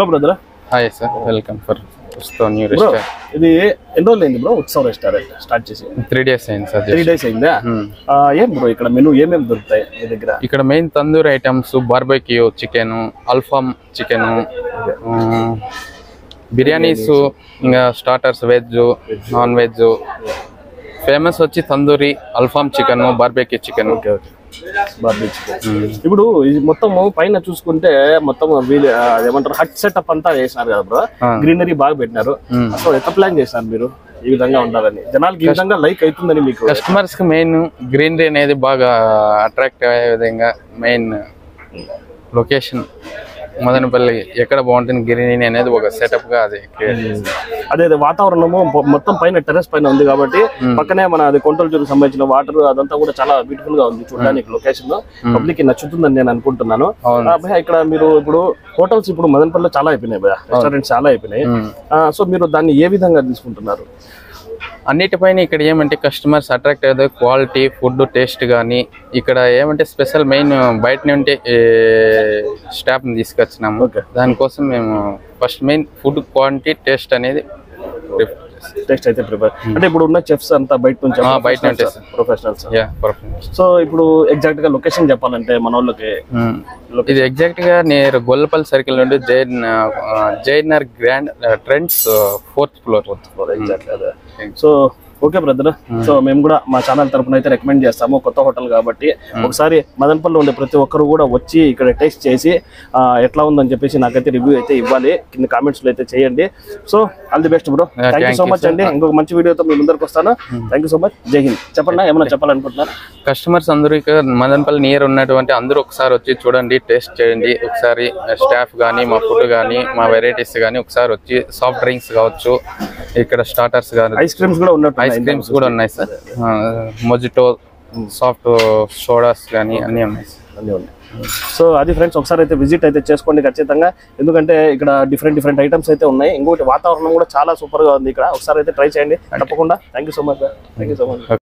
Brother hi sir welcome for to new bro restaurant ఇది ఎన్ని రోజులు అయింది బ్రో ఉత్సవ్ రెస్టారెంట్ స్టార్ట్ చేసి త్రీ డేస్ అయింది సార్ త్రీ డేస్ అయిందా ఆ, ఏం బ్రో ఇక్కడ మెనూ ఏమేమి దొరుకుతాయి మీ దగ్గర ఇక్కడ main tandoori items barbecue chicken అల్ఫామ్ చికెన్ బిర్యానీస్ ఇంకా starters veg non veg famous వచ్చి తందూరి అల్ఫామ్ chicken barbecue chicken okay okay బార్బీ చికెన్ ఇప్పుడు ఇది మొత్తం పైన చూసుకుంటే మొత్తం వీళ్ళు ఆ, ఏమంటారు హట్ సెటప్ అంతా చేసినారు కదా బ్రో ఆ. గ్రీనరీ బాగా పెట్టినారు అసలు ఎట్లా ప్లాన్ చేశారు మీరు ఈ విధంగా ఉండాలని జనాలకి ఈ విధంగా లైక్ అవుతుందని మీకు కస్టమర్స్ కి మెయిన్ గ్రీనరీ అనేది బాగా అట్రాక్ట్ అయ్యే విధంగా మెయిన్ లొకేషన్ మదనపల్లి ఎక్కడ బాగుంటుంది గ్రీనరీ అనేది ఒక సెటప్ గా అది create చేశారు. అదే అదే వాతావరణము మొ- మొత్తం పైన టెర్రస్ పైన ఉంది కాబట్టి పక్కనే మన అది కొంటల చెరుకు సంబంధించిన వాటర్ అదంతా కూడా చాలా బ్యూటిఫుల్ గా ఉంది చూడడానికి లొకేషన్ పబ్లిక్ కి నచ్చుతుందని నేను అనుకుంటున్నాను అవును. ఆ, భయ్యా, ఇక్కడ మీరు ఇప్పుడు హోటల్స్ ఇప్పుడు మదనపల్లిలో చాలా అయిపోయినాయి భయ్యా రెస్టారెంట్స్ చాలా అయిపోయినాయి మ్మ్. ఆ, సో మీరు దాన్ని ఏ విధంగా తీసుకుంటున్నారు అన్నిటిపైన ఇక్కడ ఏమంటే కస్టమర్స్ అట్రాక్ట్ అయ్యేది క్వాలిటీ ఫుడ్ టేస్ట్ కానీ ఇక్కడ ఏమంటే స్పెషల్ మెయిన్ బయట నుండి స్టాఫ్ని తీసుకొచ్చినాము Okay. దానికోసం మేము first main food quantity taste అనేది prefer చేస్తాం. టేస్ట్ అయితే ప్రిపేర్ అంటే ఇప్పుడు ఉన్న చెఫ్స్ అంతా బయట నుంచి ఆ, బయట నుంచే sir. Professionals Yeah, perfect. So ఇప్పుడు ఎగ్జాక్ట్ గా లొకేషన్ చెప్పాలంటే మన వాళ్ళకి మ్మ్. ఇది ఎగ్జాక్ట్ గా నేను గొల్లపల్లి సర్కిల్ నుండి జైన్ జైనర్ grand trends fourth floor exact అదే సో ఓకే బ్రదర్ సో మేము కూడా మా ఛానల్ తరపున అయితే రికమెండ్ చేస్తాము కొత్త హోటల్ కాబట్టి ఒకసారి మదనపల్లిలో ఉండే ప్రతి ఒక్కరు కూడా వచ్చి ఇక్కడ టేస్ట్ చేసి ఆ, ఎట్లా ఉందని చెప్పేసి నాకైతే రివ్యూ అయితే ఇవ్వాలి కింద కామెంట్స్ లో అయితే చేయండి so all the best bro thank you thank so you, much sir. అండి ఇంకొక మంచి వీడియోతో మీ ముందరికి వస్తాను థ్యాంక్ యూ సో మచ్ జై హింద్ చెప్పండి ఏమైనా చెప్పాలనుకుంటున్నాను కస్టమర్స్ అందరూ ఇక్కడ మదనపల్లి నియర్ ఉన్నటువంటి అందరూ ఒకసారి వచ్చి చూడండి టేస్ట్ చేయండి ఒకసారి స్టాఫ్ కానీ మా ఫుడ్ కానీ మా వెరైటీస్ కానీ ఒకసారి వచ్చి సాఫ్ట్ డ్రింక్స్ కావచ్చు ఇక్కడ స్టార్టర్స్ కానీ ఐస్ క్రీమ్స్ కూడా ఉన్నట్టు ఐస్ క్రీమ్స్ కూడా ఉన్నాయి సార్ మొజిటో సాఫ్ట్ సోడాస్ కానీ అన్నీ ఉన్నాయి సార్ అన్నీ ఉన్నాయి సో అది ఫ్రెండ్స్ ఒకసారి అయితే విజిట్ అయితే చేసుకోండి ఖచ్చితంగా ఎందుకంటే ఇక్కడ డిఫరెంట్ డిఫరెంట్ ఐటమ్స్ అయితే ఉన్నాయి ఇంకొకటి వాతావరణం కూడా చాలా సూపర్ గా ఉంది ఇక్కడ ఒకసారి అయితే ట్రై చేయండి తప్పకుండా thank you so much thank you so much